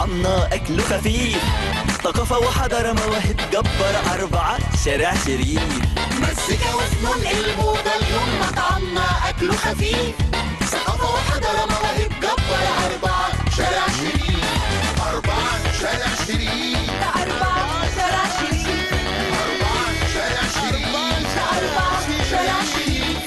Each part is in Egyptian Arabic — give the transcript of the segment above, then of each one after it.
مطعمنا أكله خفيف ثقافة وحضارة مواهب جبارة أربعة شارع شريف مزيكا وفنون الموضة اليوم مطعمنا أكله خفيف ثقافة وحضارة مواهب جبارة أربعة شارع شريف أربعة شارع شريف أربعة شارع شريف أربعة شارع شريف أربعة شارع شريف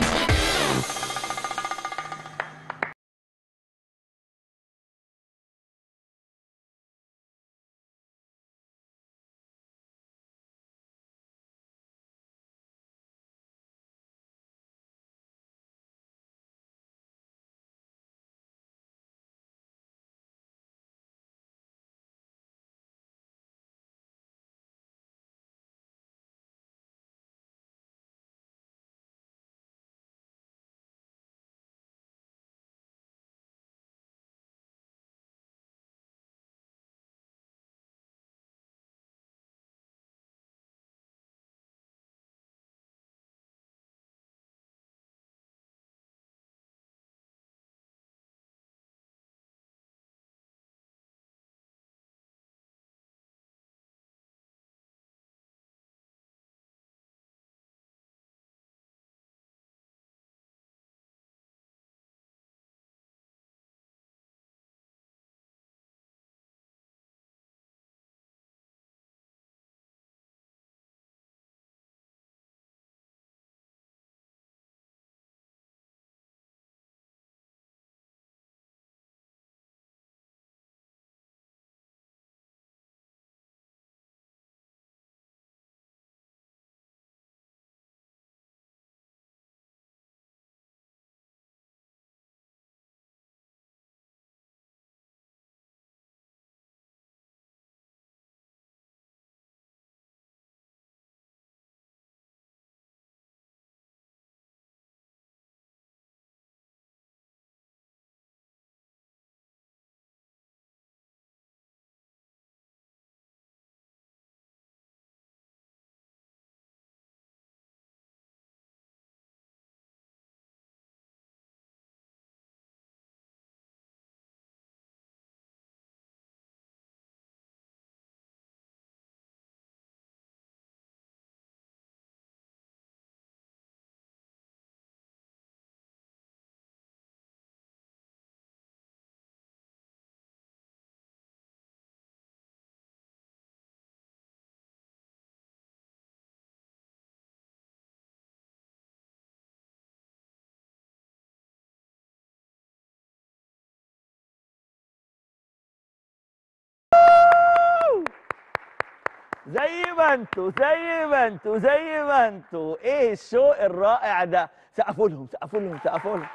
زي ما انتوا زي ما انتوا زي ما انتوا ايه الشو الرائع ده سقفوا لهم سقفوا لهم سقفوا لهم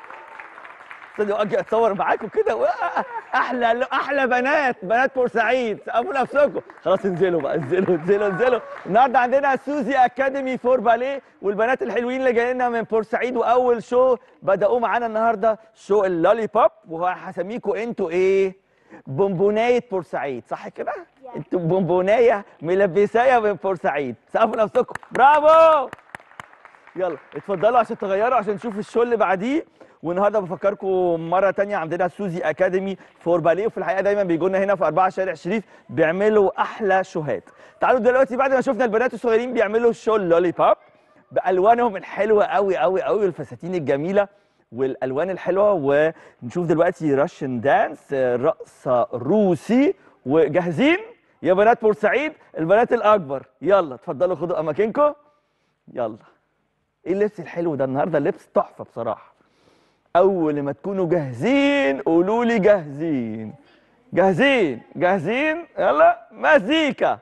استنوا اجي اتصور معاكم كده و- احلى احلى بنات بنات بورسعيد سقفوا نفسكم خلاص انزلوا بقى انزلوا انزلوا انزلوا النهارده عندنا سوزي اكاديمي فور باليه والبنات الحلوين اللي جايين لنا من بورسعيد واول شو بداوا معانا النهارده شو اللولي بوب وهسميكم انتوا ايه بونبونايه بورسعيد صح كده انتوا بونبونايه ملبسايه من بورسعيد سقفوا نفسكم برافو يلا اتفضلوا عشان تغيروا عشان نشوف الشو اللي بعديه والنهارده بفكركم مره تانية عندنا سوزي اكاديمي فور باليه وفي الحقيقه دايما بيجوا لنا هنا في أربعة شارع شريف بيعملوا احلى شوهات تعالوا دلوقتي بعد ما شفنا البنات الصغيرين بيعملوا الشو اللولي بوب بالوانهم الحلوه قوي قوي قوي والفساتين الجميله والالوان الحلوه ونشوف دلوقتي راشن دانس آه، رقصه روسي وجاهزين يا بنات بورسعيد البنات الاكبر يلا اتفضلوا خدوا اماكنكم يلا ايه اللبس الحلو ده النهارده اللبس تحفه بصراحه اول ما تكونوا جاهزين قولوا لي جاهزين جاهزين جاهزين يلا مزيكا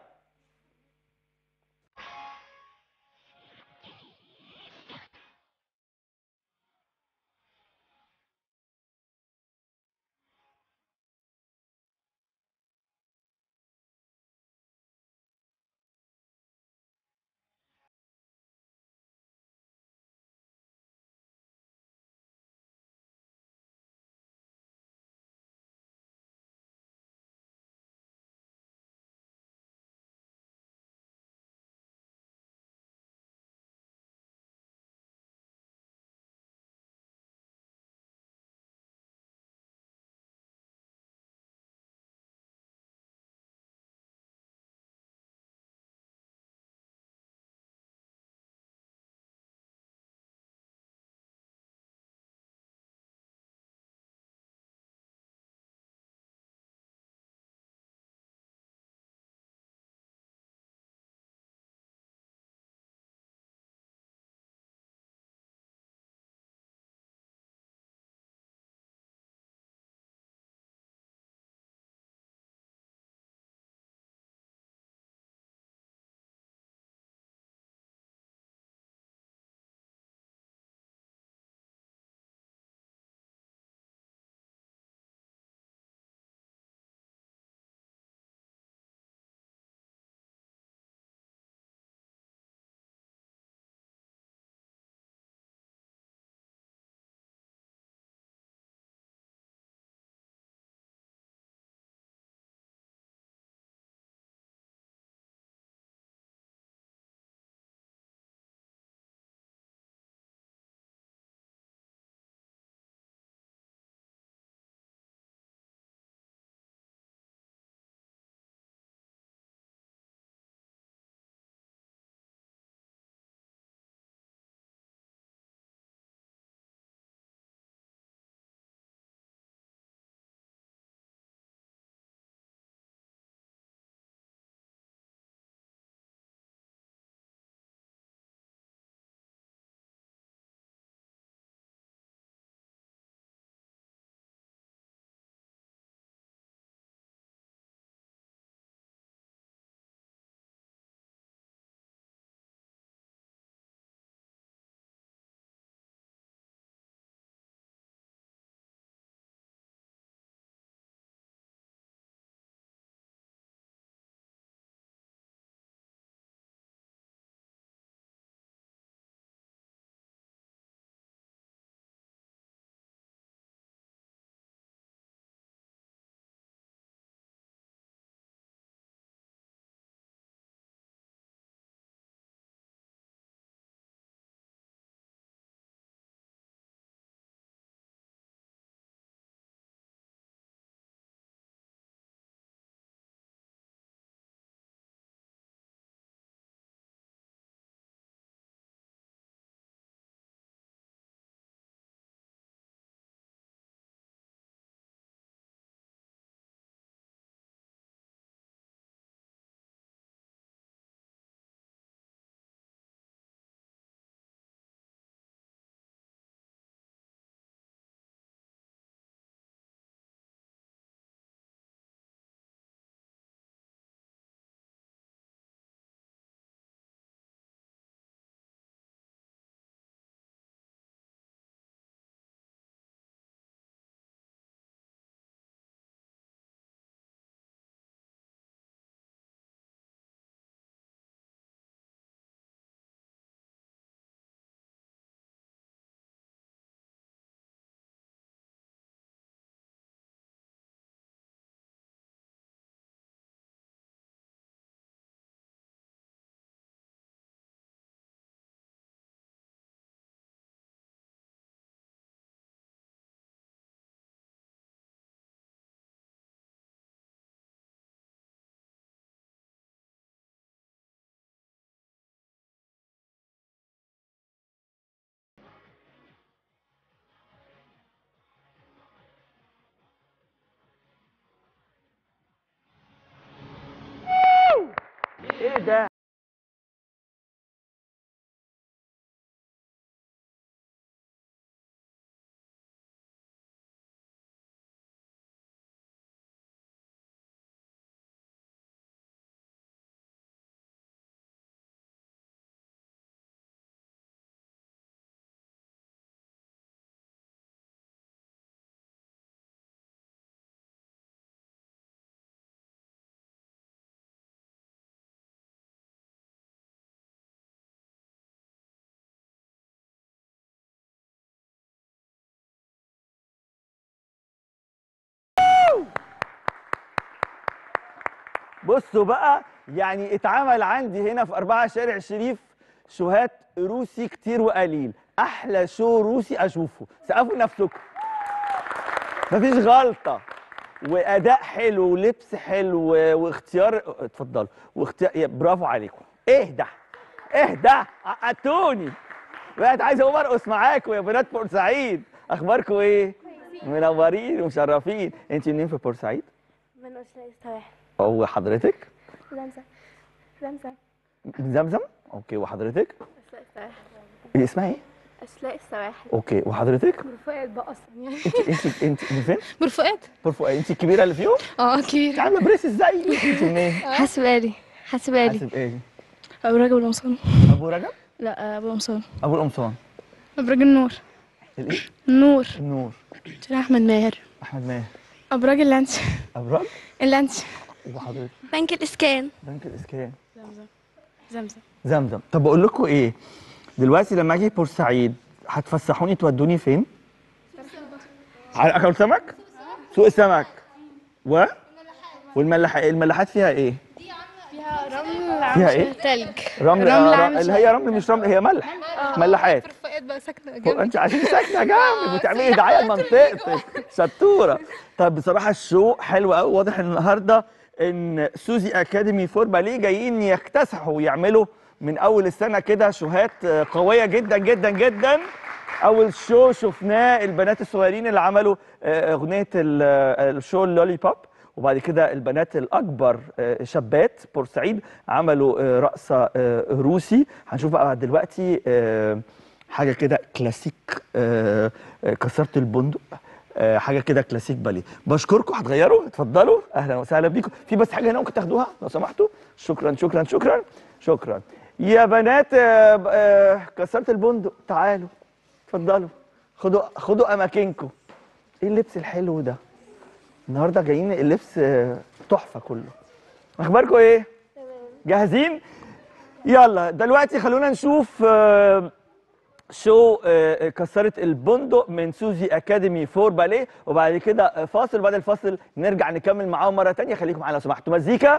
بصوا بقى يعني اتعمل عندي هنا في أربعة شارع شريف شوهات روسي كتير وقليل أحلى شو روسي أشوفه سقفوا نفسكم مفيش غلطة وأداء حلو ولبس حلو و- واختيار اتفضلوا واختيار يا برافو عليكم اهدى اهدى عقدتوني بقيت عايز اقوم ارقص معاكم يا بنات بورسعيد اخباركم ايه منورين ومشرفين انت منين في بورسعيد من أسلاء السواحل هو حضرتك زمزم زمزم من زمزم اوكي وحضرتك أسلاء السواحل إيه اسمها ايه أسلاء السواحل اوكي وحضرتك مرفقات بقى أصلا يعني انت انت انت من فين مرفقات برفو انت الكبيره اللي فيهم اه انت كبير عامله بريس ازاي انت منين حسبالي حسبالي حاسب ايه ابو رجب القمصان ابو رجب لا ابو القمصان ابو القمصان ابراج النور الايه النور النور شارع احمد ماهر احمد ماهر ابراج اللانش ابراج اللانش وحضرتك بنك الإسكان بنك الاسكان زمزم زمزم زمزم طب بقول لكم ايه دلوقتي لما اجي بورسعيد هتفسحوني تودوني فين على اكل سمك سوق السمك و والملاحات الملاحات فيها ايه فيها رمل فيها ايه؟ تلج رمل, رمل آه، عامل اللي هي رمل مش رمل هي ملح ملاحات مرفقات بقى ساكنه هو جنبي انت عشان ساكنه جنبي بتعملي دعايه لمنطقتك شطوره طب بصراحه الشو حلو قوي واضح ان النهارده ان سوزي اكاديمي فور باليه جايين يكتسحوا ويعملوا من اول السنه كده شوهات آه، قويه جدا جدا جدا اول شو شفناه البنات الصغيرين اللي عملوا آه، اغنيه ال- آه، الشو اللولي بوب وبعد كده البنات الاكبر آه، شابات بورسعيد عملوا آه، رقصه آه، روسي هنشوف بقى دلوقتي آه، حاجه كده كلاسيك آه، آه، كسرت البندق آه، حاجه كده كلاسيك باليه بشكركم هتغيروا اتفضلوا اهلا وسهلا بيكم في بس حاجه هنا ممكن تاخدوها لو سمحتوا شكرا شكرا شكرا شكرا يا بنات آه، ب- آه، كسرت البندق تعالوا اتفضلوا خدوا خدوا اماكنكم ايه اللبس الحلو ده النهارده جايين اللبس آه، تحفه كله اخباركم ايه جاهزين يلا دلوقتي خلونا نشوف آه، شو آه، كسرت البندق من سوزي اكاديمي فور باليه وبعد كده آه، فاصل وبعد الفاصل نرجع نكمل معاهم مره تانية خليكم معانا لو سمحتوا مزيكا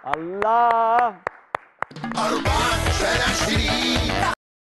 الله أربعة شارع شريف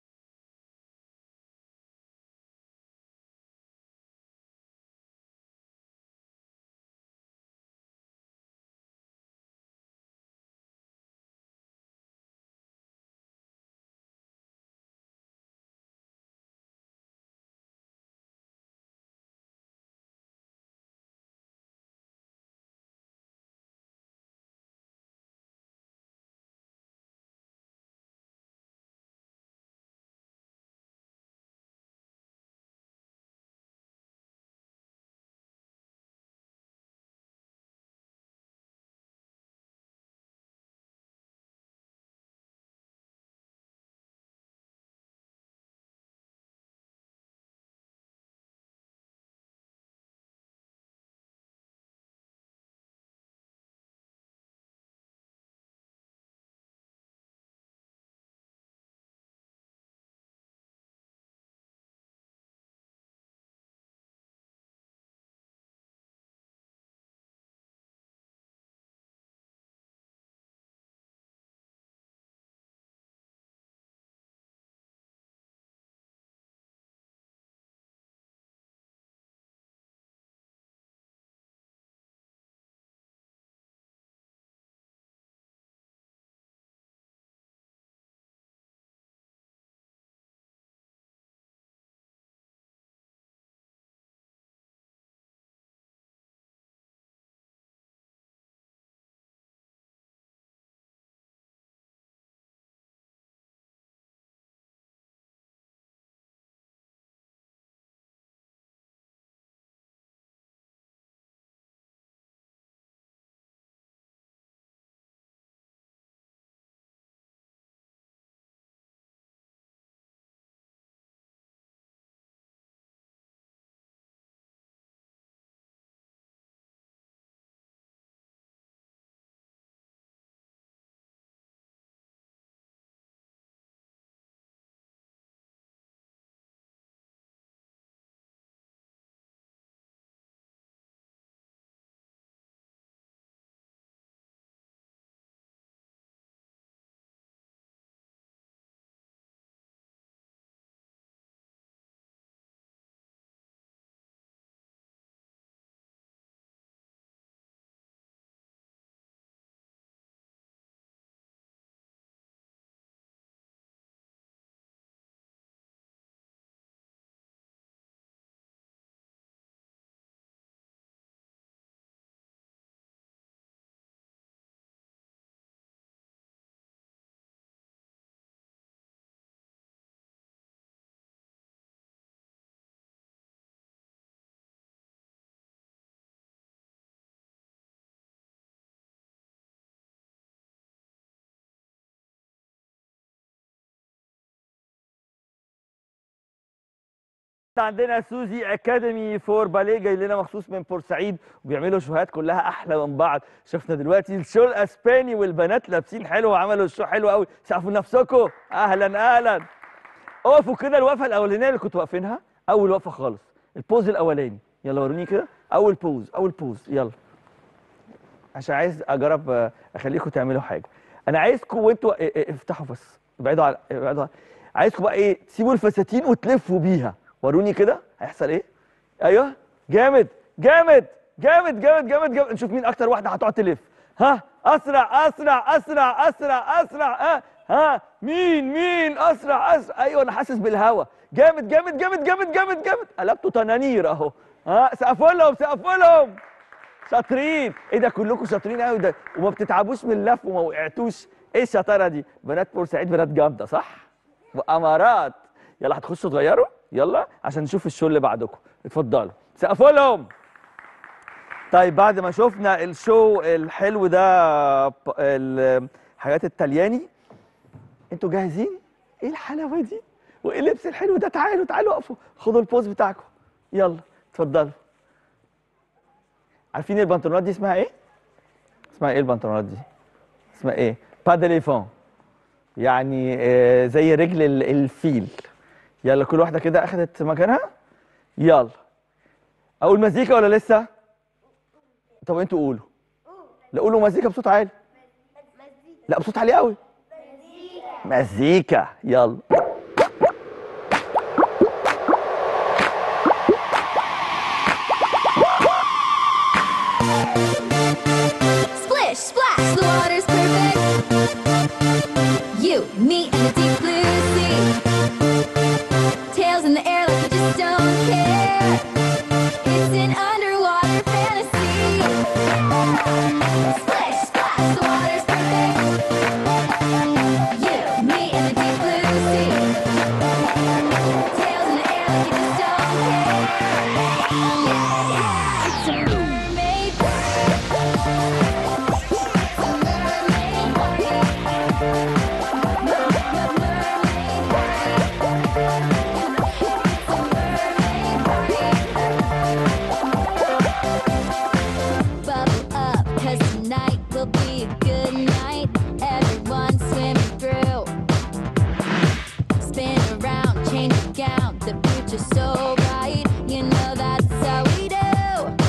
عندنا سوزي اكاديمي فور باليه جاي لنا مخصوص من بورسعيد وبيعملوا شوهات كلها احلى من بعض شفنا دلوقتي الشو الاسباني والبنات لابسين حلو وعملوا الشو حلو قوي شافوا نفسكم اهلا اهلا اقفوا كده الوقفه الاولانيه اللي كنتوا واقفينها اول وقفه خالص البوز الاولاني يلا وروني كده اول بوز اول بوز يلا عشان عايز اجرب آه، اخليكم تعملوا حاجه انا عايزكم وانتوا اه، اه، افتحوا بس ابعدوا على ابعدوا على عايزكم بقى ايه تسيبوا الفساتين وتلفوا بيها وروني كده هيحصل ايه ايوه جامد جامد جامد جامد جامد جامد نشوف مين اكتر واحده هتقعد تلف ها اسرع اسرع اسرع اسرع اسرع ها ها مين مين اسرع اسرع ايوه انا حاسس بالهوا جامد جامد جامد جامد جامد جامد قلبتوا تنانير اهو ها سقفوا لهم سقفوا لهم شاطرين ايه ده كلكم شاطرين قوي ده وما بتتعبوش من اللف وما وقعتوش ايه الشطاره دي بنات بورسعيد بنات جامده صح وامارات يلا هتخشوا تغيروا يلا عشان نشوف الشو اللي بعدكم اتفضلوا سقفوا لهم طيب بعد ما شفنا الشو الحلو ده ب- الحاجات التلياني انتوا جاهزين ايه الحلاوه دي وايه اللبس الحلو ده تعالوا تعالوا اقفوا خدوا البوز بتاعكم يلا اتفضلوا عارفين البنطلونات دي اسمها ايه اسمها ايه البنطلونات دي اسمها ايه با ديليفون يعني آه، زي رجل ال- الفيل يلا كل واحده كده اخدت مكانها يلا اقول مزيكا ولا لسه طب انتوا قولوا لا قولوا مزيكا بصوت عالي لا بصوت عالي قوي مزيكا يلا Splish, splash, the water's perfect. You, me, and the deep blue sea. Tails in the air like we just don't care. It's an underwater fantasy. Splish, splash, the water's perfect. You, me, and the deep blue sea. Tails in the air like you just don't care. It's a mermaid Bubble up, cause tonight will be a good night. Everyone swimming through. Spin around, change account. The future's so bright. You know that's how we do.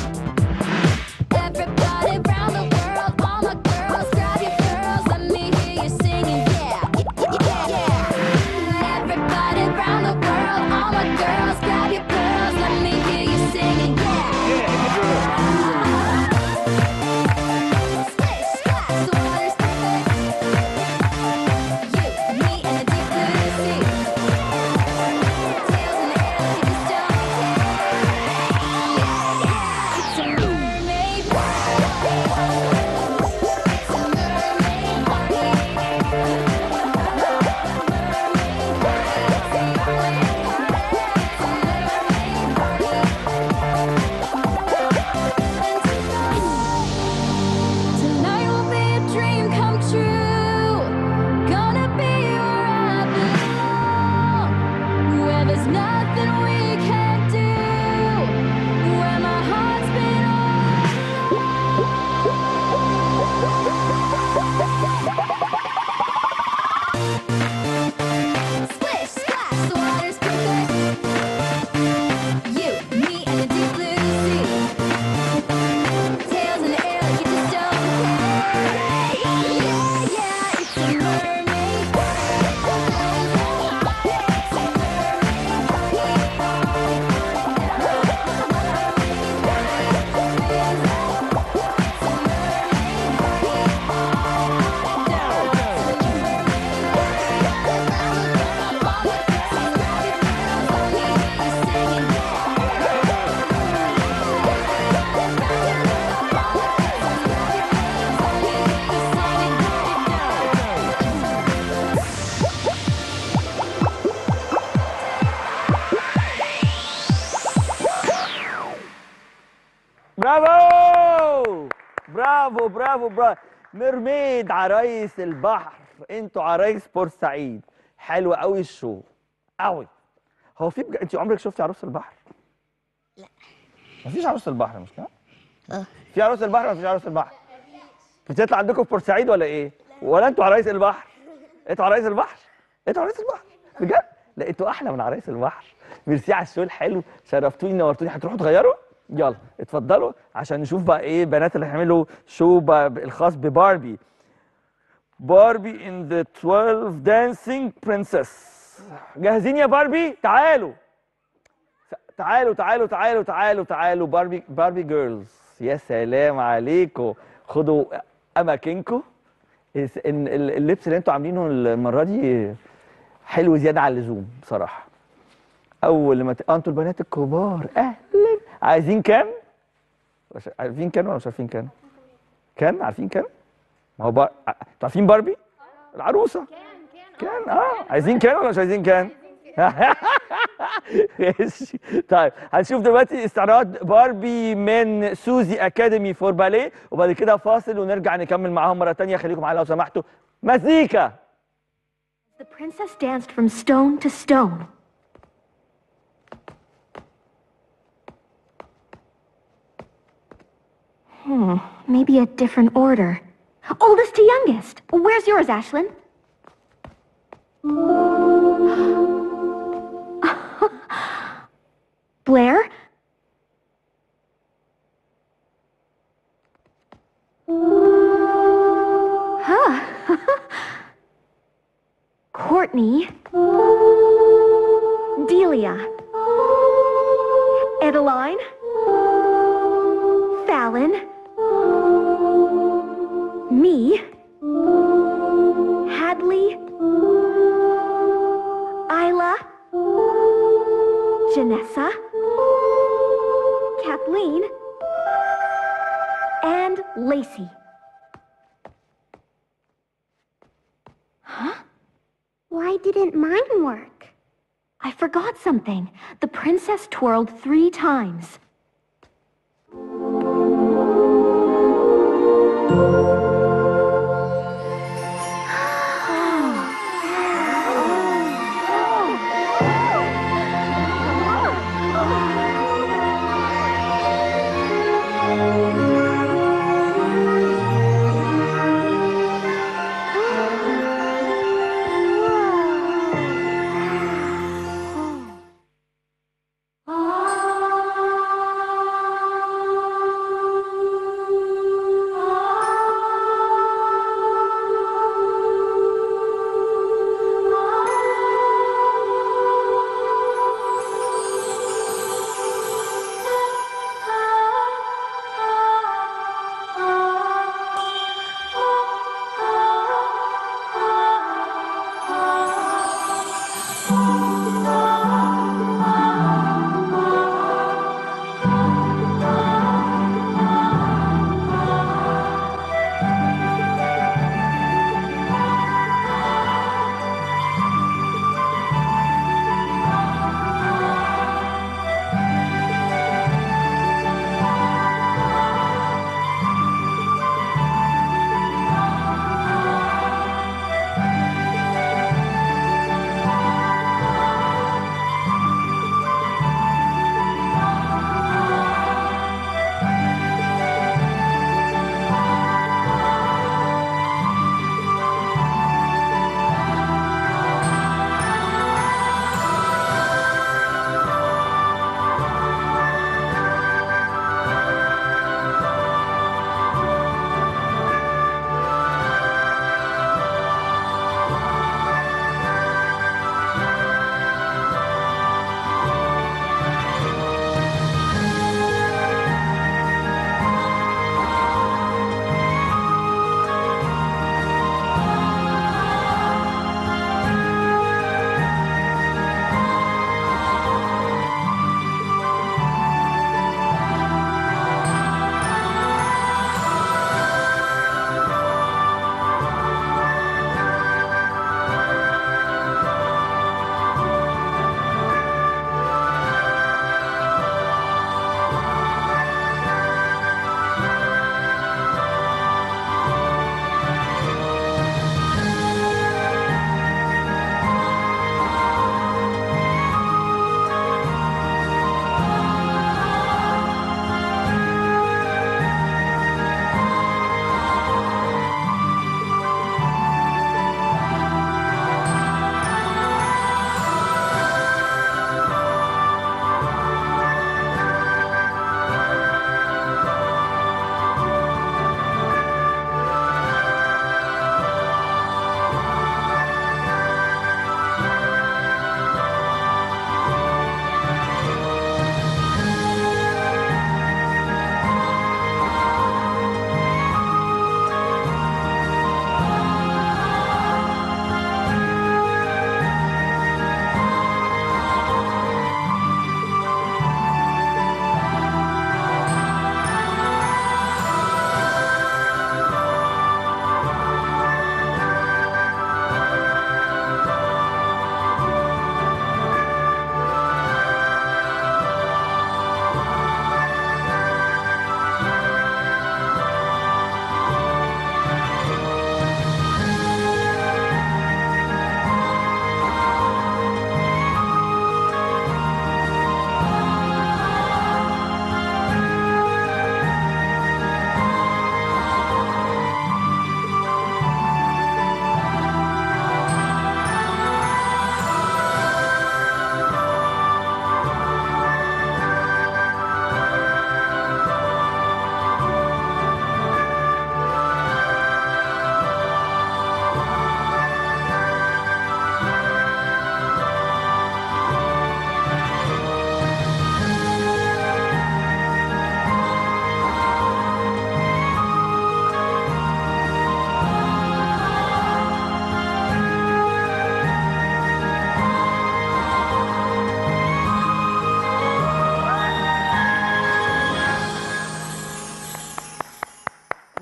Everybody around the world, all my girls, grab your girls, let me hear you singing, yeah, yeah, yeah. Everybody around the world, all my girls, grab your girls, let me hear you singing, yeah. Splish, splash, the water's perfect. You, me, and the deep blue sea. Tails in the air like you just don't care. It's a mermaid It's a mermaid Tonight will be a dream come true. Gonna be where I belong. Where there's nothing we can't do. Where my heart's been all Splish, splash, the water's perfect. You, me, and the deep blue sea. Tails in the air like you just don't care. Yeah, yeah, it's a mermaid. برافو برافو برافو برافو مرميد عرايس البحر انتوا عرايس بورسعيد حلو قوي الشو قوي هو في بج... انت عمرك شفتي عروس البحر لا مفيش عروس البحر مش كده اه في عروس البحر ولا مفيش عروس البحر بتطلع عندكم في بورسعيد ولا ايه ولا انتوا عرايس البحر انتوا عرايس البحر انتوا عرايس البحر بجد لا انتوا احلى من عرايس البحر ميرسي على الشو الحلو شرفتوني نورتوني هتروحوا تغيروا يلا اتفضلوا عشان نشوف بقى ايه بنات اللي هيعملوا شو ب- الخاص بباربي باربي ان ذا 12 دانسينج برنسس جاهزين يا باربي تعالوا تعالوا تعالوا تعالوا تعالوا تعالوا باربي باربي جيرلز يا سلام عليكم خدوا اماكنكم الس- إن ال- اللبس اللي انتوا عاملينه المره دي حلو زياده عن اللزوم بصراحه اول ما ت... آه، انتوا البنات الكبار اهلا عايزين كام مش عارفين كام ولا مش عارفين كام كام عارفين كام ما هو بار... ع- انتوا عارفين باربي العروسه كان اه عايزين كان ولا مش عايزين كان ماشي طيب هنشوف دلوقتي استعراض باربي من سوزي اكاديمي فور باليه وبعد كده فاصل ونرجع نكمل معاهم مره تانية خليكم معايا لو سمحتوا مزيكا The princess danced from stone to stone. Hmm, maybe a different order. Oldest to youngest. Where's yours, Ashlyn? Blair? Huh. Courtney, Delia, Adeline, Fallon, me, Hadley, Isla, Janessa, Kathleen, and Lacey. Huh? Why didn't mine work? I forgot something. The princess twirled three times.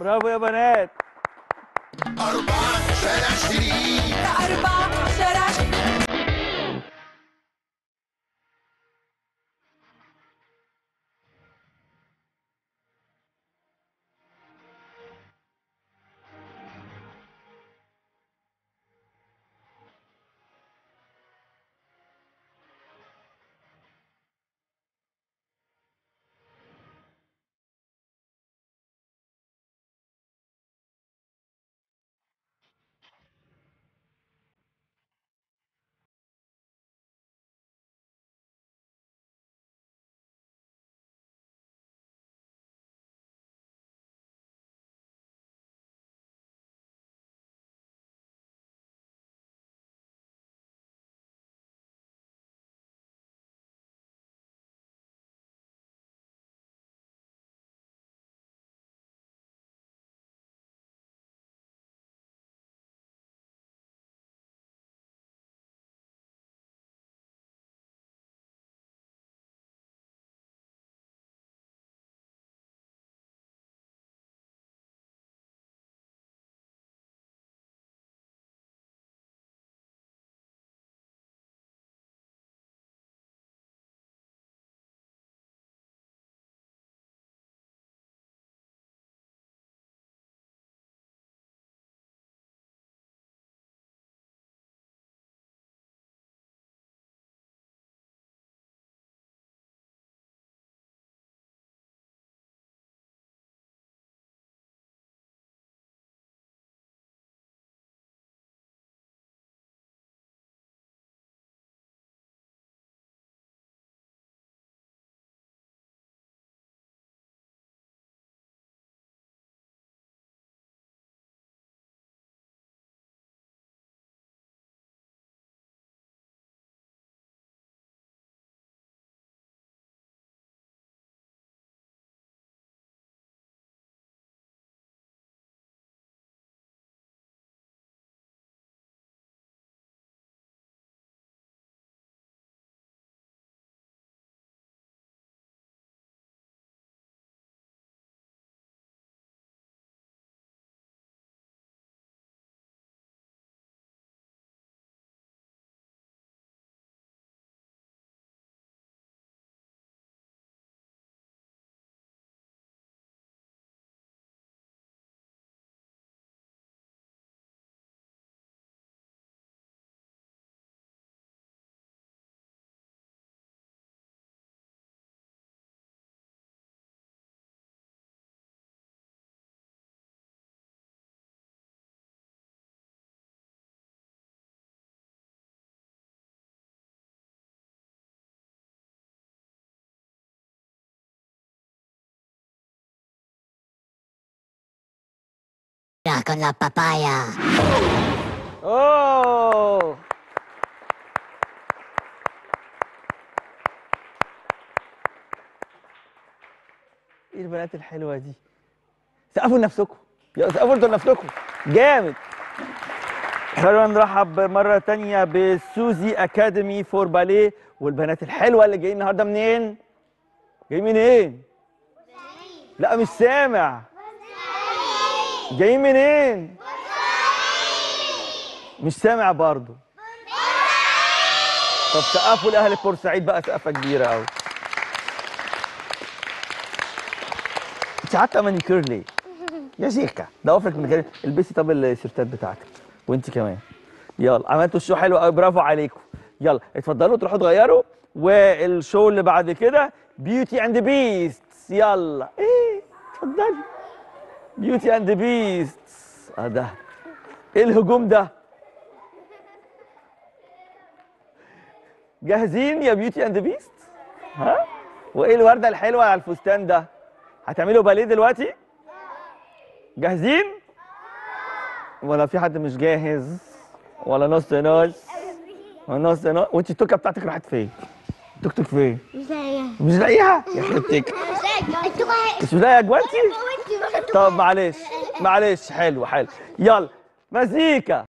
برافو يا بنات أربعة شارع شريف أربعة شارع con la papaya. اوه ايه البنات الحلوه دي سقفوا لنفسكم يا سقفوا انتوا لنفسكم جامد خلونا نرحب مرة تانية بسوزي أكاديمي فور باليه والبنات الحلوة اللي جايين النهاردة منين؟ جايين منين؟ لا مش سامع جايين منين؟ مش سامع برضه طب سقفوا لأهل بورسعيد بقى سقفة كبيرة أوي انت حتى مانيكير ليه؟ يا شيخة ده وفرك من كده البسي طب الشيرتات بتاعتك وانت كمان يلا عملتوا الشو حلو قوي برافو عليكم يلا اتفضلوا تروحوا تغيروا والشو اللي بعد كده بيوتي اند بيست يلا ايه اتفضلي بيوتي اند بيست اه ده ايه الهجوم ده جاهزين يا بيوتي اند بيست ها وايه الورده الحلوه على الفستان ده هتعملوا باليه دلوقتي جاهزين ولا في حد مش جاهز ولا نص نص نص نص وانت التوكه بتاعتك راحت فين توك توك فين مش لاقيها مش لاقيها يا خربتك مش لاقيها انتوا مش لاقيه يا جوانتي طب معلش معلش حلو حلو يلا مزيكا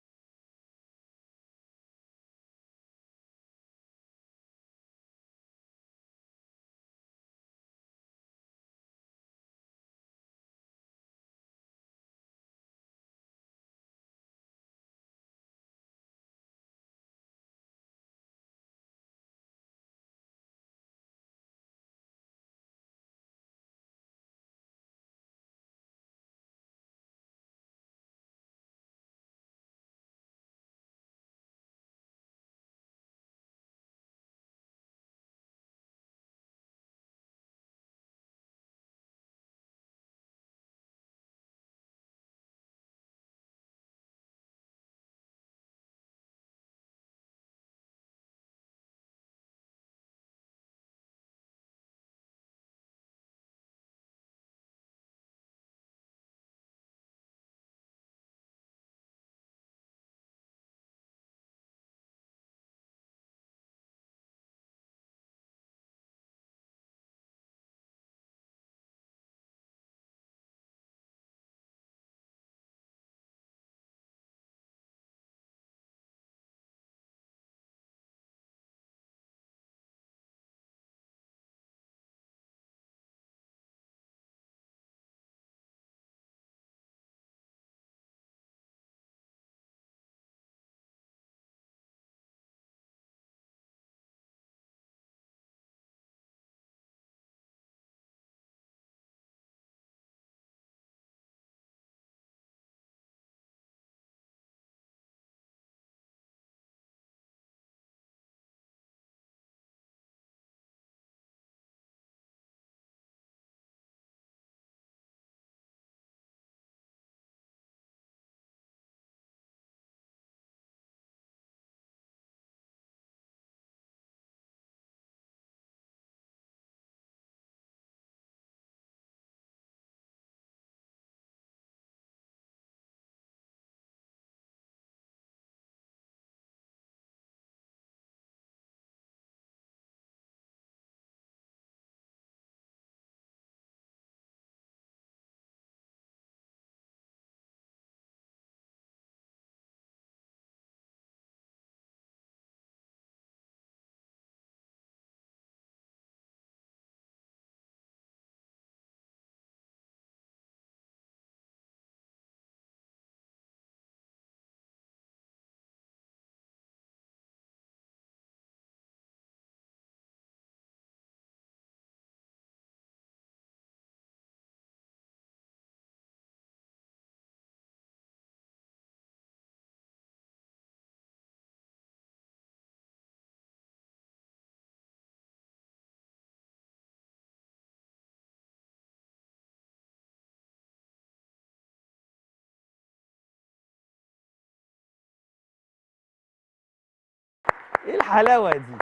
ايه الحلاوه دي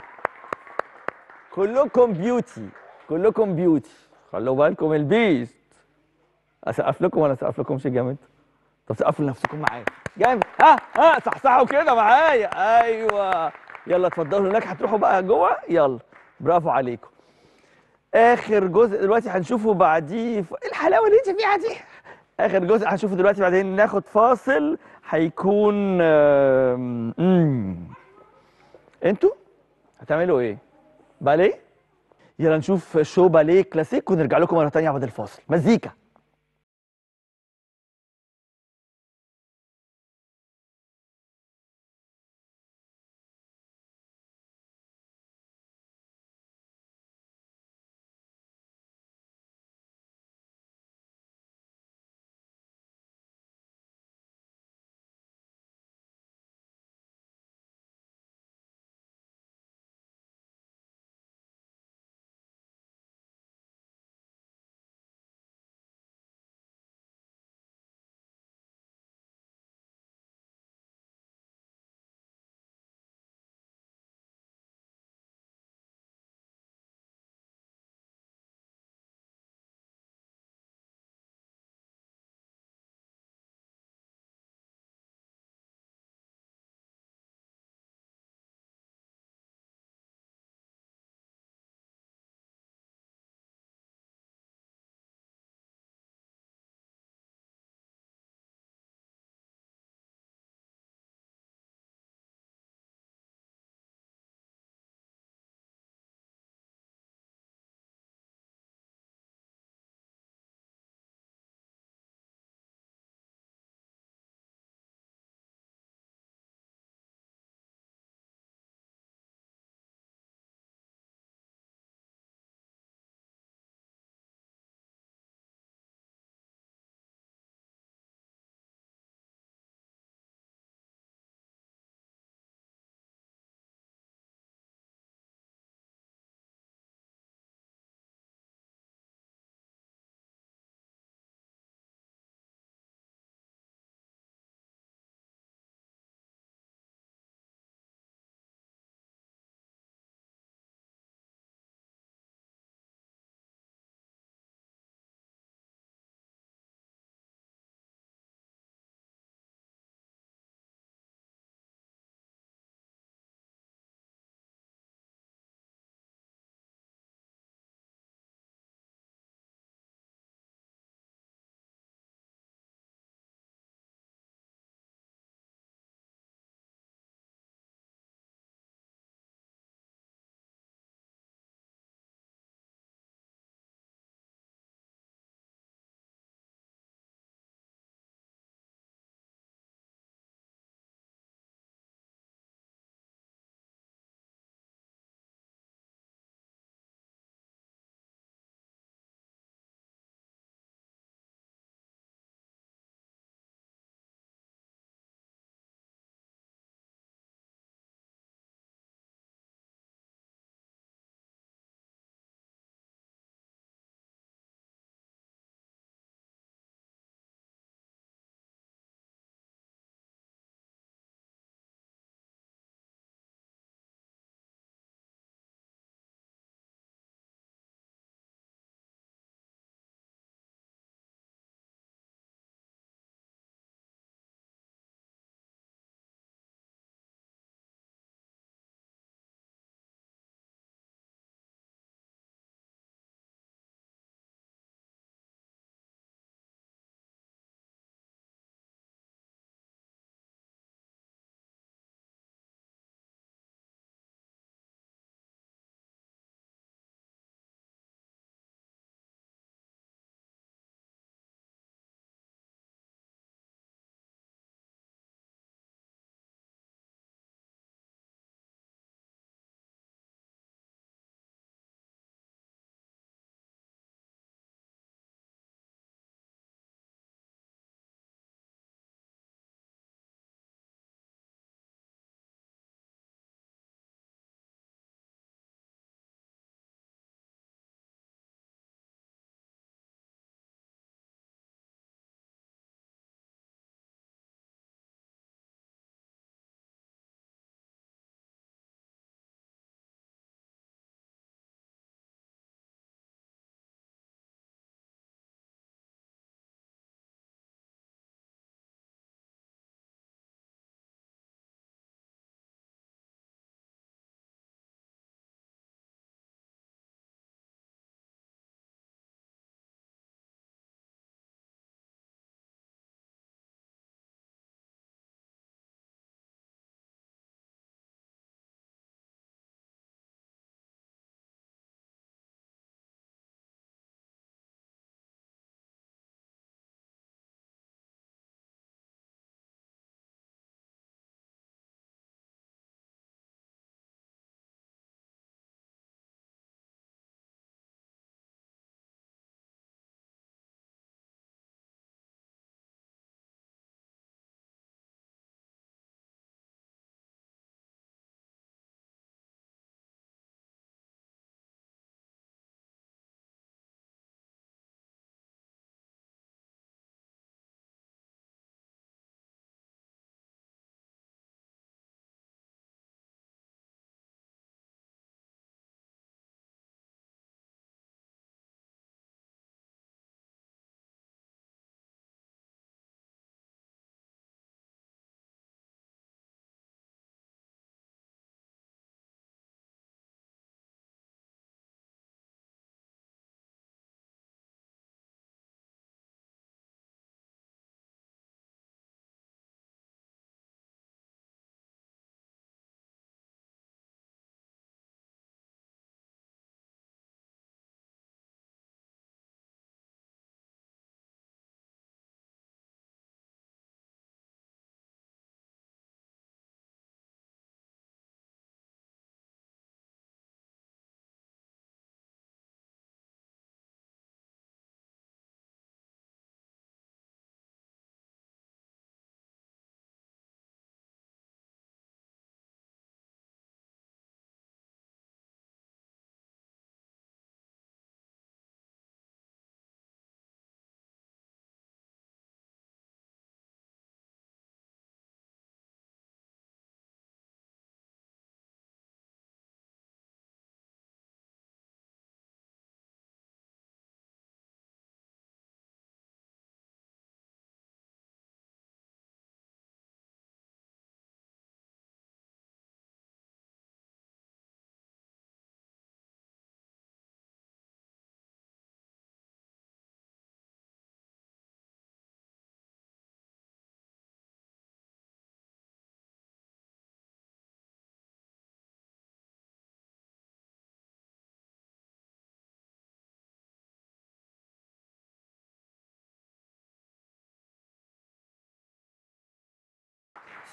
كلكم بيوتي كلكم بيوتي خلوا بالكم البيست اسقف لكم ولا اسقف لكمش جامد طب سقفوا لنفسكم معايا جامد ها ها صحصحوا كده معايا ايوه يلا اتفضلوا هناك هتروحوا بقى جوه يلا برافو عليكم اخر جزء دلوقتي هنشوفه بعديه ف... إيه الحلاوه اللي انت فيها دي اخر جزء هنشوفه دلوقتي بعدين ناخد فاصل هيكون آم، مم. انتوا هتعملوا ايه باليه يلا نشوف شو باليه كلاسيك ونرجع لكم مره تانية بعد الفاصل مزيكا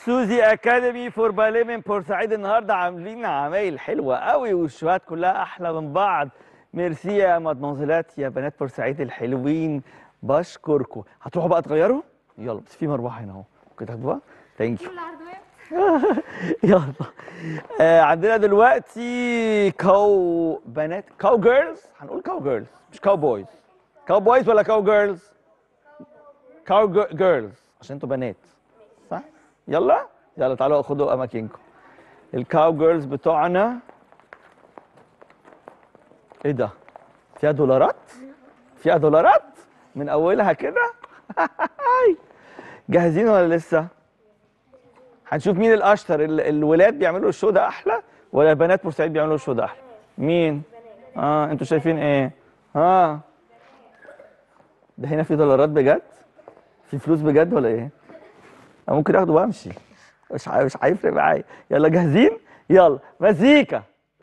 سوزي اكاديمي فور باليه من بورسعيد النهارده عاملين عمايل حلوه قوي والشوهات كلها احلى من بعض ميرسي يا مدموزيلات يا بنات بورسعيد الحلوين بشكركم هتروحوا بقى تغيروا يلا بس في مروحه هنا اهو ممكن تاخدوها ثانك يو يلا آه عندنا دلوقتي كاو بنات كاو جيرلز هنقول كاو جيرلز مش كاو بويز كاو بويز ولا كاو جيرلز كاو جيرلز عشان انتوا بنات صح يلا يلا تعالوا خدوا اماكنكم الكاو جيرلز بتوعنا ايه ده فيها دولارات فيها دولارات من اولها كده جاهزين ولا لسه هنشوف مين الاشطر ال- الولاد بيعملوا الشو ده احلى ولا البنات بورسعيد بيعملوا الشو ده احلى مين اه انتوا شايفين ايه اه ده هنا في دولارات بجد في فلوس بجد ولا ايه أنا ممكن اخده وامشي مش ع- مش هيفرق معايا يلا جاهزين يلا مزيكا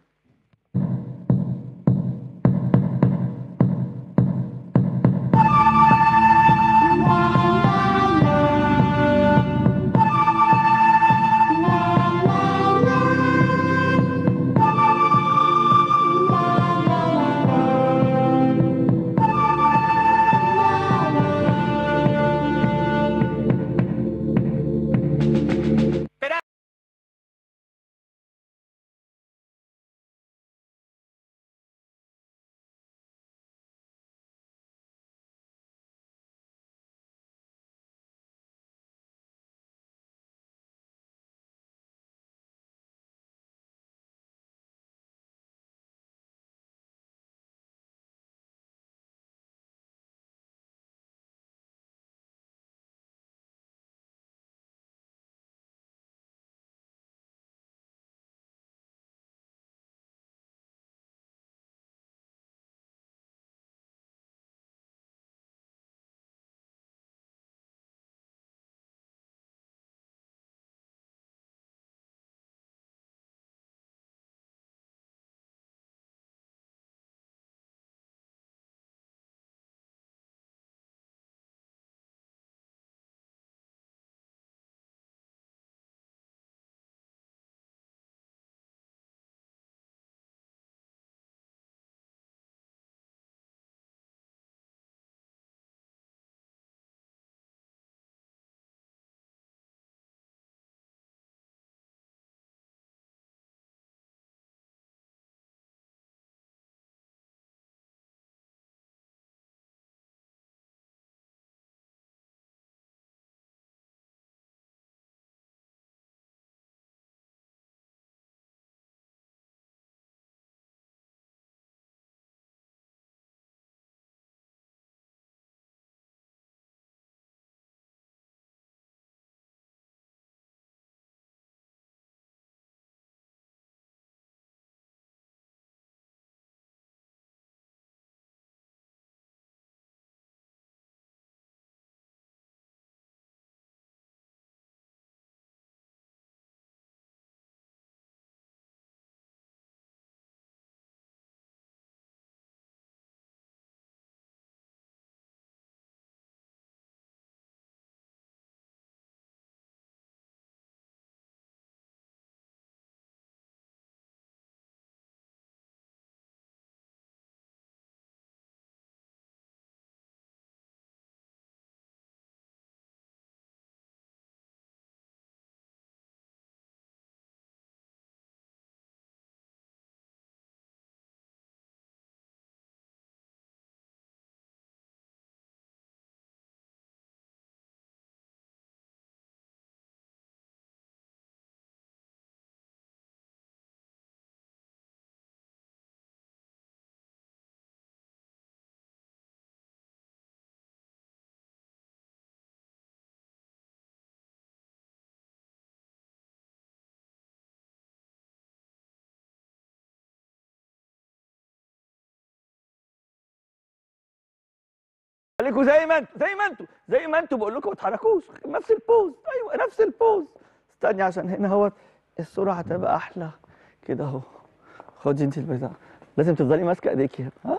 خليكوا زي ما انتوا زي ما انتوا زي ما انتوا بقول لكم ما تتحركوش نفس البوز ايوه نفس البوز استني عشان هنا اهوت الصوره هتبقى احلى كده اهو خدي انت البتاع لازم تفضلي ماسكه ايديكي هنا ها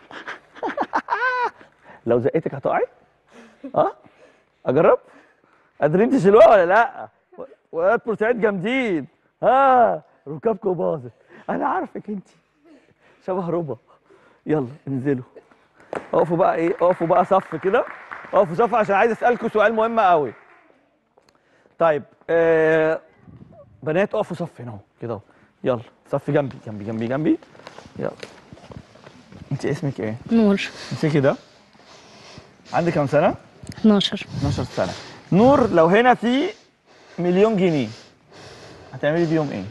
لو زقتك هتقعي اه اجرب قادرين تشيلوها ولا لا و- ولاد بورسعيد جامدين ها ركابكم باظت انا عارفك انت شبه ربا يلا انزلوا اقفوا بقى ايه اقفوا بقى صف كده اقفوا صف عشان عايز اسالكم سؤال مهم قوي طيب آه بنات اقفوا صف هنا اهو كده اهو يلا صف جنبي جنبي جنبي جنبي يلا انت اسمك ايه نور امسكي ده عندك كام سنه 12 12 سنه نور لو هنا في مليون جنيه هتعملي بيهم ايه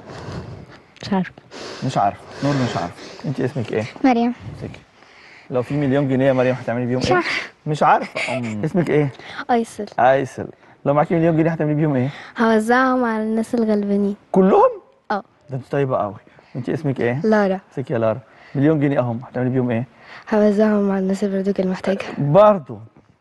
مش عارفه مش عارف نور مش عارف انت اسمك ايه مريم امسكي لو في مليون جنيه يا مريم هتعملي بيهم مش ايه عارفة. مش عارفه أم. اسمك ايه ايسل ايسل لو معاكي مليون جنيه هتعملي بيهم ايه هوزعهم على الناس الغلبانين كلهم اه ده انت طيبه قوي انت اسمك ايه لارا امسكي يا لارا مليون جنيه اهم هتعملي بيهم ايه هوزعهم على الناس البردوك المحتاجة برضه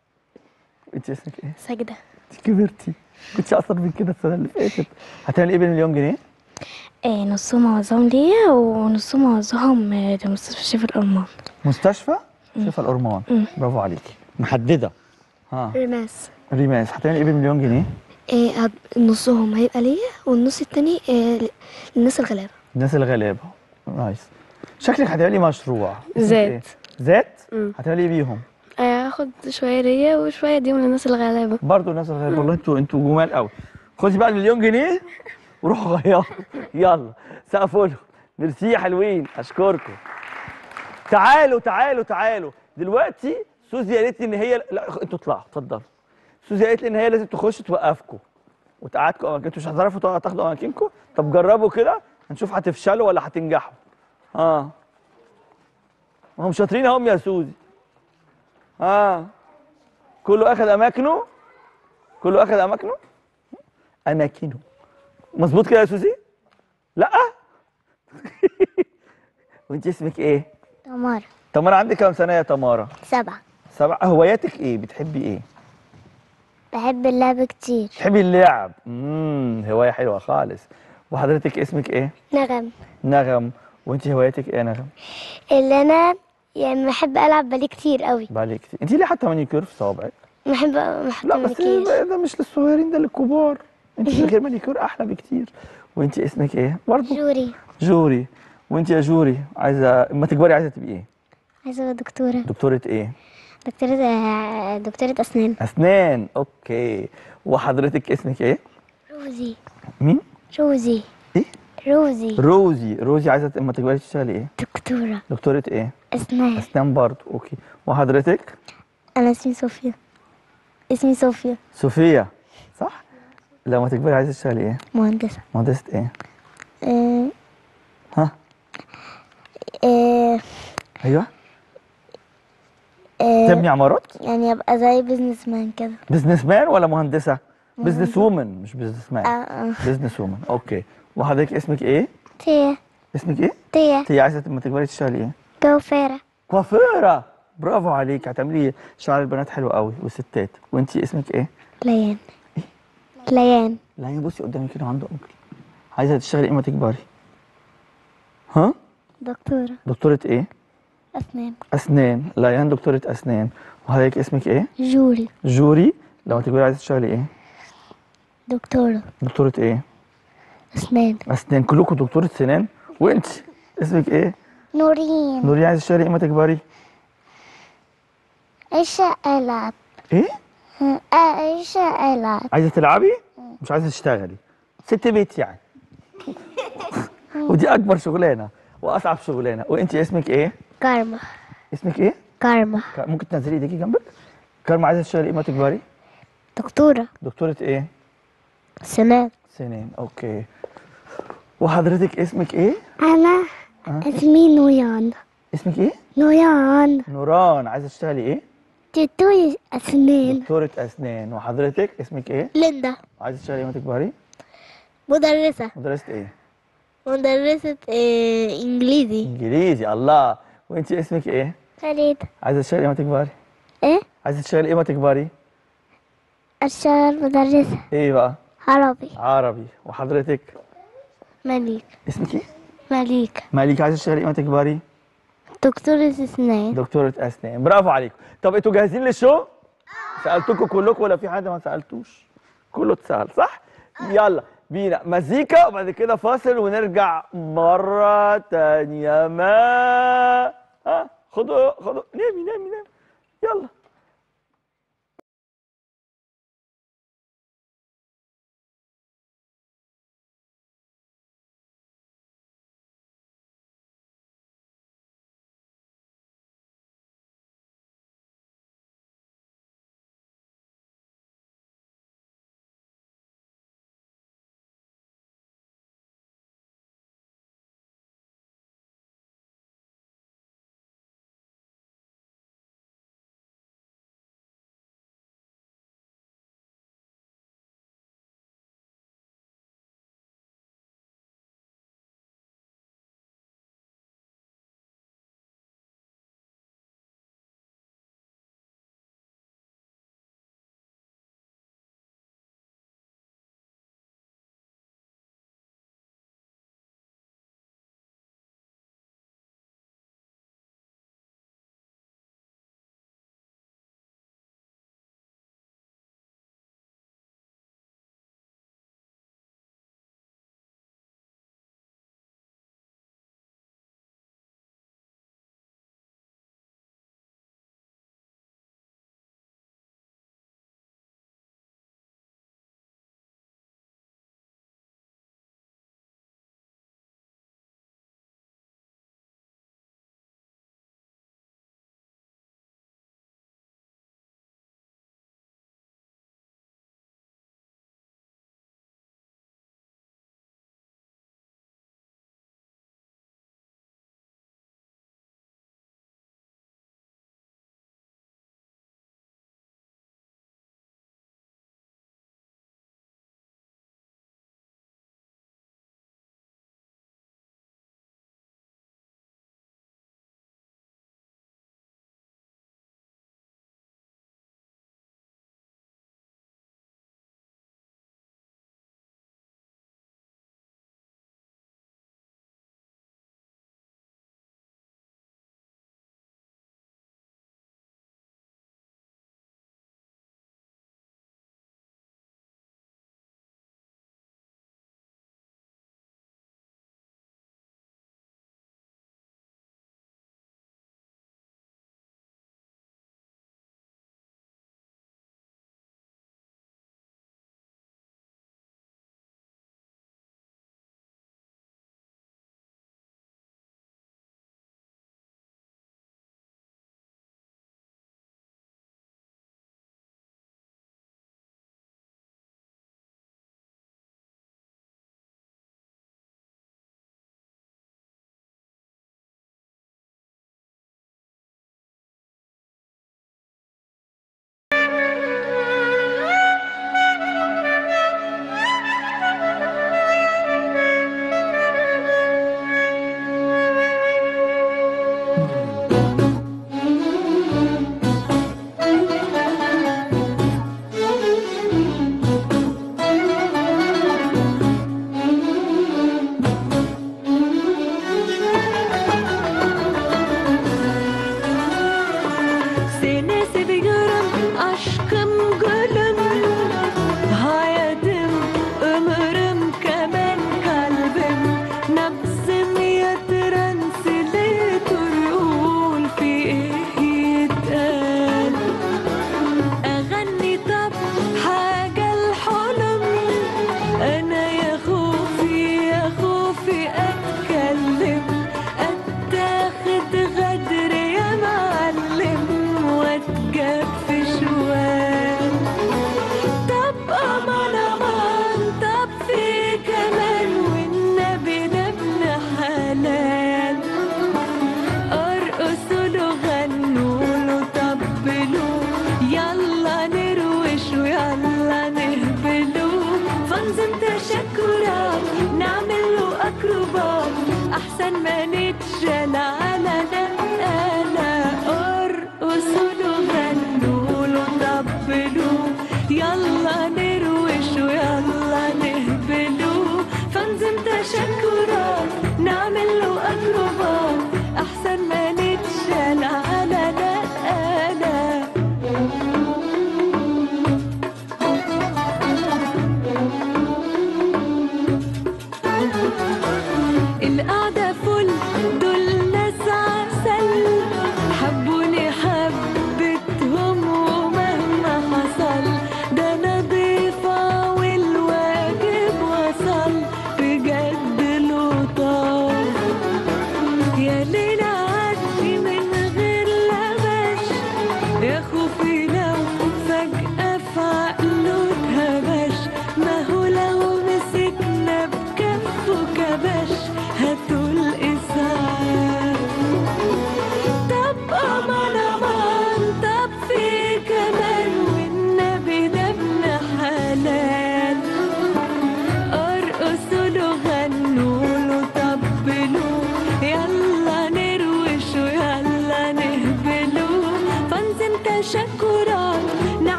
انت اسمك ايه ساجدة انت كبرتي كنتش اقصر من كده السنه اللي فاتت هتعملي ايه بالمليون جنيه إيه نصهم هوزعهم ليا ونصهم هوزعهم آه، لمستشفى شفا الأرمان مستشفى شفا الأرمان برافو عليكي محددة ها رماس ريماس هتعملي ايه بالمليون جنيه؟ إيه هب- نصهم هيبقى ليا والنص التاني إيه للناس الغلابة الناس الغلابة نايس شكلك هتعملي مشروع اسمك ذات. ايه؟ ذات؟ مم. هتعملي ايه بيهم؟ إيه هاخد شوية ليا وشوية ديهم للناس الغلابة برضه الناس الغلابة والله انتوا انتوا جمال قوي خدي بقى المليون جنيه وروحوا غيروا يلا سقفوا له ميرسي يا حلوين اشكركم تعالوا تعالوا تعالوا دلوقتي سوزي قالت لي ان هي لا انتوا اطلعوا اتفضلوا سوزي قالت لي ان هي لازم تخش توقفكم وتقعدكم اماكن انتوا مش هتعرفوا تقعدوا- تاخدوا اماكنكم طب جربوا كده هنشوف هتفشلوا ولا هتنجحوا اه ما هم شاطرين اهم يا سوزي اه كله اخذ اماكنه كله اخذ اماكنه اماكنه مظبوط كده يا سوزي لا وانت اسمك ايه تمارا تمارا عندك كام سنه يا تمارا سبعة سبع هواياتك ايه بتحبي ايه بحب اللعب كتير بتحبي اللعب امم هوايه حلوه خالص وحضرتك اسمك ايه نغم نغم وانت هواياتك ايه يا نغم اللي انا يعني بحب العب باليه كتير قوي بالك كتير انت ليه حاطه مانيكير في صوابعك بحب بحب لا بس مانيكير. ده مش للصغيرين ده للكبار انت من غير مانيكير احلى بكتير وانت اسمك ايه برضه جوري جوري وانت يا جوري عايزه اما تكبري عايزه تبقي ايه عايزة ابقى دكتورة دكتوره ايه دكتورة آه، دكتورة اسنان اسنان اوكي وحضرتك اسمك ايه روزي مين روزي ايه روزي روزي روزي عايزه اما تكبري تشتغلي ايه دكتورة دكتوره ايه اسنان اسنان برضه اوكي وحضرتك انا اسمي صوفيا اسمي صوفيا صوفيا صح لما تكبري عايزه تشتغلي ايه مهندسة مهندسه ايه آه، ها آه، ايوه آه، تبني عمارات يعني ابقى زي بيزنس مان كده بزنس مان ولا مهندسه بزنس وومن مش بزنس اه مان اه بزنس وومن اوكي وحضرتك اسمك ايه تيا اسمك ايه تيا انت عايزه لما تكبري تشتغلي ايه كوفيرة كوافيره برافو عليك هتعملي شعر البنات حلو قوي والستات وانت اسمك ايه ليان ليان لا يا بصي قدامي كده عنده انكل عايزه تشتغلي ايه ما تكبري ها دكتورة دكتوره ايه اسنان اسنان ليان دكتوره اسنان وحضرتك اسمك ايه جوري جوري لما تكبري عايزه تشتغلي ايه دكتورة دكتوره ايه اسنان اسنان كلكم دكتوره سنان وانت اسمك ايه نورين نوري عايزه تشتغلي ايه ما تكبري ايش العب ايه ايش العب عايزه تلعبي مش عايزه تشتغلي ست بيت يعني ودي اكبر شغلانه واصعب شغلانه وانت اسمك ايه كارما اسمك ايه كارما ك- ممكن تنزلي ايديكي جنبك كارما عايزه تشتغلي ايه ما تكبري دكتورة دكتوره ايه سنان سنين اوكي وحضرتك اسمك ايه انا اسمي نويان اسمك ايه نويان نوران عايزه تشتغلي ايه دكتورة اسنان دكتوره اسنان وحضرتك اسمك ايه ليندا عايزه تشتغلي ايه ما تكبري مدرسة مدرسه ايه مدرسة آه، انجليزي انجليزي الله وانت اسمك ايه فريد عايزه تشتغلي ايه ما تكبري ايه عايزه تشتغلي ايه ما تكبري اشتغل مدرسة ايه بقى عربي عربي وحضرتك مليك اسمك ايه مليك مالك عايزه تشتغلي ايه ما تكبري دكتورة اسنان دكتوره اسنان برافو عليكم طب انتوا جاهزين للشو سالتكم كلكم ولا في حد ما سالتوش كله اتسال صح يلا بينا مزيكا وبعد كده فاصل ونرجع مره تانية ما ها خدوا خدوا نامي نامي نامي يلا Seni seviyorum aşkım gülüm Hayatım ömrüm kemen kalbim Nefsim yatıran sili turul fi يتقال أغني طب حاجة الحلم أنا يا خوفي يا خوفي أتكلم أتاخد غدر يا معلم واتجاب في شوال طب أمان أمان طب في كمان والنبي ده ابن حلال ارقصوا له غنوا له طبلوا يلا نروش ويلا نهبلوا فانزم تشكرات نعمل له اكروبات احسن ما نتشال على نقالة ارقصوا له غنوا له طبلوا يلا نروش ويلا نهبلوا فانزم تشكرات نعمل له اكروبات احسن ما نتشال على نقالة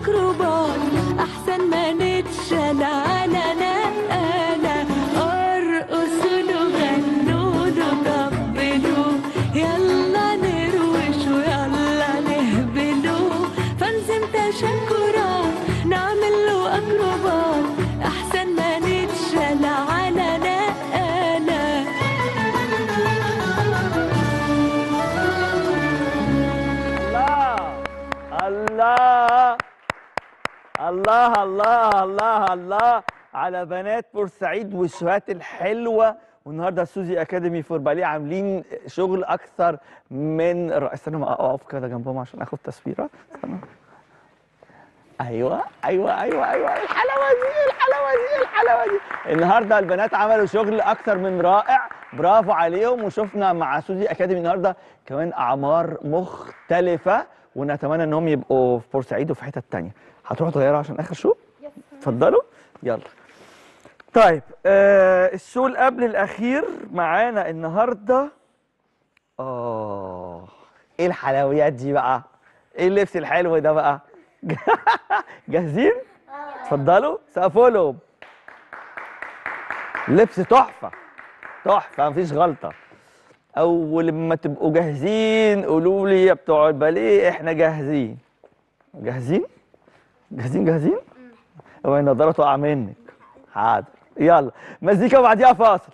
أكروبات أحسن ما نتشال على نقالة ارقصوا له غنوا له طبلوا يلا نروش ويلا نهبلوا فنزم تشكرات نعمل له أكروبات أحسن ما نتشال على نقالة الله الله الله الله الله على بنات بورسعيد والشهات الحلوه والنهارده سوزي اكاديمي فور باليه عاملين شغل اكثر من رائع استنى ما اقف كده جنبهم عشان اخد تصويره استنى ايوه ايوه ايوه ايوه الحلاوه دي الحلاوه دي الحلاوه دي النهارده البنات عملوا شغل اكثر من رائع برافو عليهم وشفنا مع سوزي اكاديمي النهارده كمان اعمار مختلفه ونتمنى انهم يبقوا في بورسعيد وفي حتت تانية هتروحوا تغيروا عشان اخر شو اتفضلوا يلا طيب آه الشو اللي قبل الاخير معانا النهارده اه ايه الحلويات دي بقى ايه اللبس الحلو ده بقى جاهزين اتفضلوا سقفوا لهم لبس تحفه تحفه مفيش غلطه اول لما تبقوا جاهزين قولوا لي يا بتوع الباليه احنا جاهزين جاهزين جاهزين جاهزين اوعي النضاره تقع منك حاضر يلا مزيكا وبعديها فاصل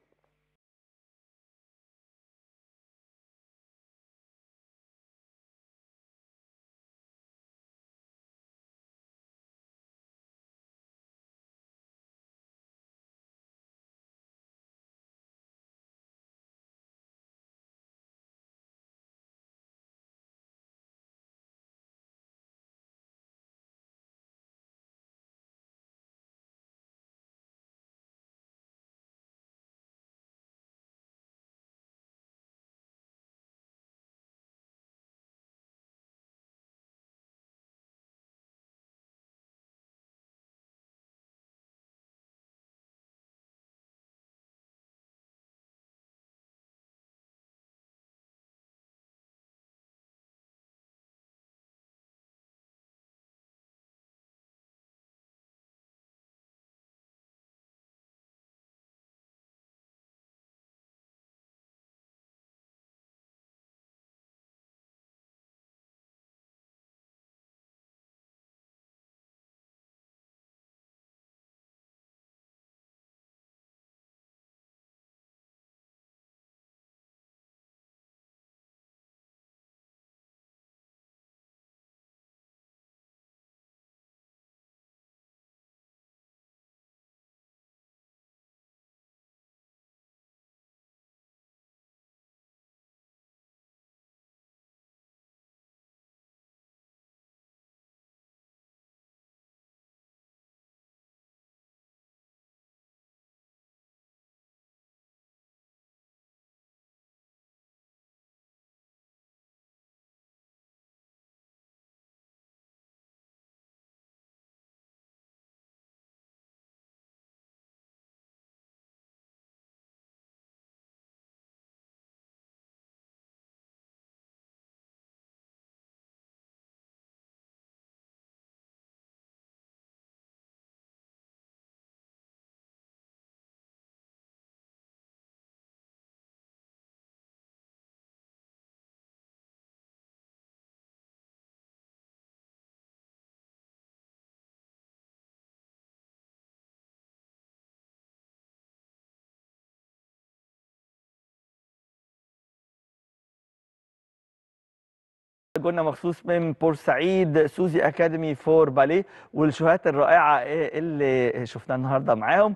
قلنا مخصوص من بورسعيد سوزي اكاديمي فور باليه والشوهات الرائعه اللي شفناها النهارده معاهم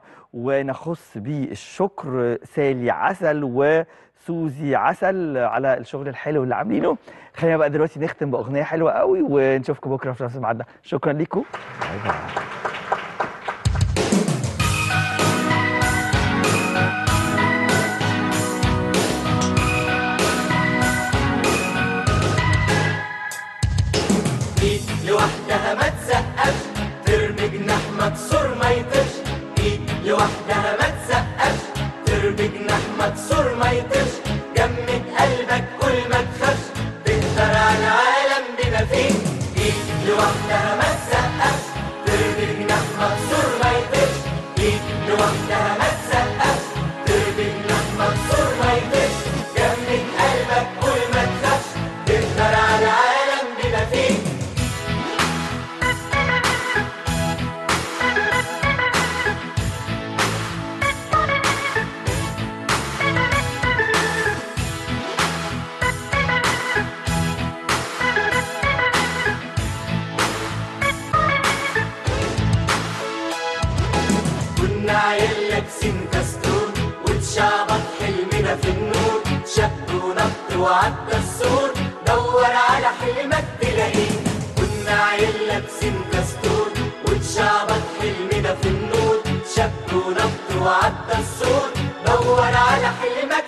ونخص بالشكر سالي عسل وسوزي عسل على الشغل الحلو اللي عاملينه خلينا بقى دلوقتي نختم باغنيه حلوه قوي ونشوفكم بكره في نفس الميعاد شكرا لكم باي باي ايد لوحدها ما تسقفش ترمي جناح مكسور ما يطيرش ايد لوحدها ما تسقفش ترمي جناح مكسور ما يطيرش جمد قلبك كل ما تخافش تقدر على العالم بما فيه ايد لوحدها ما تسقفش لابسين كاستور واتشعبط حلمنا في النور شق ونط وعدى السور دور على حلمك تلاقيه كنا عيل لابسين كاستور واتشعبط حلمنا في النور شق ونط وعدى السور دور على حلمك